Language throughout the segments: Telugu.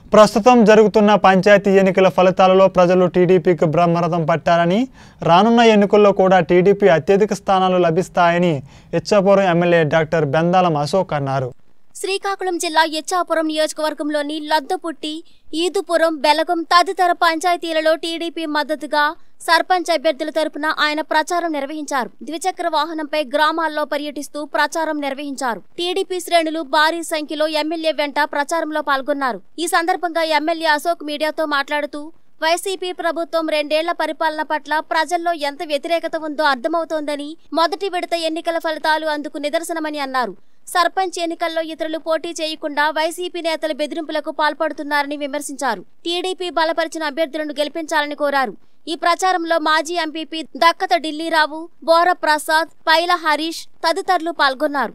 ప్రస్తుతం జరుగుతున్న పంచాయతీ ఎన్నికల ఫలితాలలో ప్రజలు టీడీపీకి బ్రహ్మరథం పట్టారని రానున్న ఎన్నికల్లో కూడా టీడీపీ అత్యధిక స్థానాలు లభిస్తాయని ఇచ్చాపురం ఎమ్మెల్యే డాక్టర్ బెందాలం అశోక్ అన్నారు శ్రీకాకుళం జిల్లా ఇచ్చాపురం నియోజకవర్గంలోని లద్దపుట్టి ఈదుపురం బెలగం తదితర పంచాయతీలలో టీడీపీ మద్దతుగా సర్పంచ్ అభ్యర్థుల తరపున ఆయన ప్రచారం నిర్వహించారు ద్విచక్ర వాహనంపై గ్రామాల్లో పర్యటిస్తూ ప్రచారం నిర్వహించారు టీడీపీ శ్రేణులు భారీ సంఖ్యలో ఎమ్మెల్యే వెంట ప్రచారంలో పాల్గొన్నారు ఈ సందర్భంగా ఎమ్మెల్యే అశోక్ మీడియాతో మాట్లాడుతూ వైసీపీ ప్రభుత్వం రెండేళ్ల పరిపాలన పట్ల ప్రజల్లో ఎంత వ్యతిరేకత ఉందో అర్థమవుతోందని మొదటి విడత ఎన్నికల ఫలితాలు అందుకు నిదర్శనమని అన్నారు సర్పంచ్ ఎన్నికల్లో ఇతరులు పోటీ చేయకుండా వైసీపీ నేతలు బెదిరింపులకు పాల్పడుతున్నారని విమర్శించారు టీడీపీ బలపరిచిన అభ్యర్థులను గెలిపించాలని కోరారు ఈ ప్రచారంలో మాజీ ఎంపీపీ దక్కత ఢిల్లీరావు బోర ప్రసాద్ పైల హరీష్ తదితరులు పాల్గొన్నారు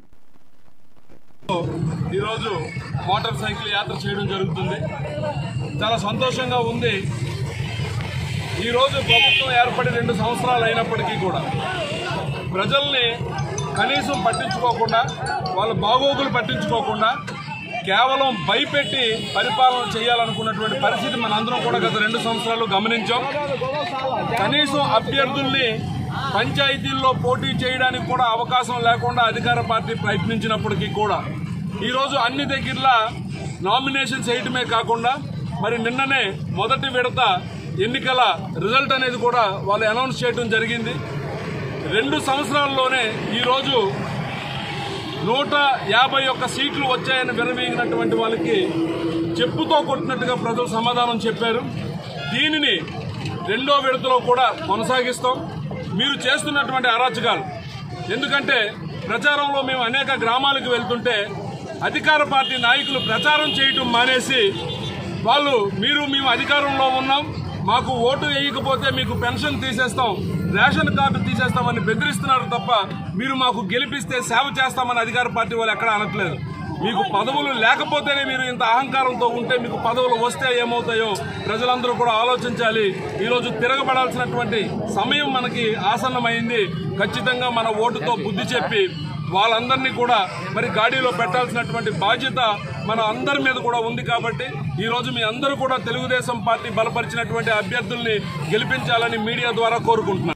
ఈరోజు మోటార్ సైకిల్ యాత్ర చేయడం జరుగుతుంది చాలా సంతోషంగా ఉంది ఈరోజు ప్రభుత్వం ఏర్పడి రెండు సంవత్సరాలు అయినప్పటికీ కూడా ప్రజల్ని కనీసం పట్టించుకోకుండా వాళ్ళ బాగోగులు పట్టించుకోకుండా కేవలం భయపెట్టి పరిపాలన చేయాలనుకున్నటువంటి పరిస్థితి మనందరం కూడా గత రెండు సంవత్సరాలు గమనించాం కనీసం అభ్యర్థుల్ని పంచాయతీల్లో పోటీ చేయడానికి కూడా అవకాశం లేకుండా అధికార పార్టీ ప్రయత్నించినప్పటికీ కూడా ఈరోజు అన్ని దగ్గరలా నామినేషన్ చేయటమే కాకుండా మరి నిన్ననే మొదటి విడత ఎన్నికల రిజల్ట్ అనేది కూడా వాళ్ళు అనౌన్స్ చేయడం జరిగింది రెండు సంవత్సరాల్లోనే ఈరోజు నూట యాభై ఒక్క సీట్లు వచ్చాయని విరవీగినటువంటి వాళ్ళకి చెప్పుతో కొట్టినట్టుగా ప్రజలు సమాధానం చెప్పారు దీనిని రెండో విడతలో కూడా కొనసాగిస్తాం మీరు చేస్తున్నటువంటి అరాచకాలు ఎందుకంటే ప్రచారంలో మేము అనేక గ్రామాలకు వెళ్తుంటే అధికార పార్టీ నాయకులు ప్రచారం చేయటం మానేసి వాళ్ళు మీరు మేము అధికారంలో ఉన్నాం మాకు ఓటు వేయకపోతే మీకు పెన్షన్ తీసేస్తాం రేషన్ కార్డు తీసేస్తామని బెదిరిస్తున్నారు తప్ప మీరు మాకు గెలిపిస్తే సేవ చేస్తామని అధికార పార్టీ వాళ్ళు ఎక్కడ అనట్లేదు మీకు పదవులు లేకపోతేనే మీరు ఇంత అహంకారంతో ఉంటే మీకు పదవులు వస్తే ఏమవుతాయో ప్రజలందరూ కూడా ఆలోచించాలి ఈరోజు తిరగబడాల్సినటువంటి సమయం మనకి ఆసన్నమైంది ఖచ్చితంగా మన ఓటుతో బుద్ధి చెప్పి వాళ్ళందరినీ కూడా మరి గాడిలో పెట్టాల్సినటువంటి బాధ్యత మన అందరి మీద కూడా ఉంది కాబట్టి ఈ రోజు మీ అందరూ కూడా తెలుగుదేశం పార్టీ బలపరిచినటువంటి అభ్యర్థుల్ని గెలిపించాలని మీడియా ద్వారా కోరుకుంటున్నారు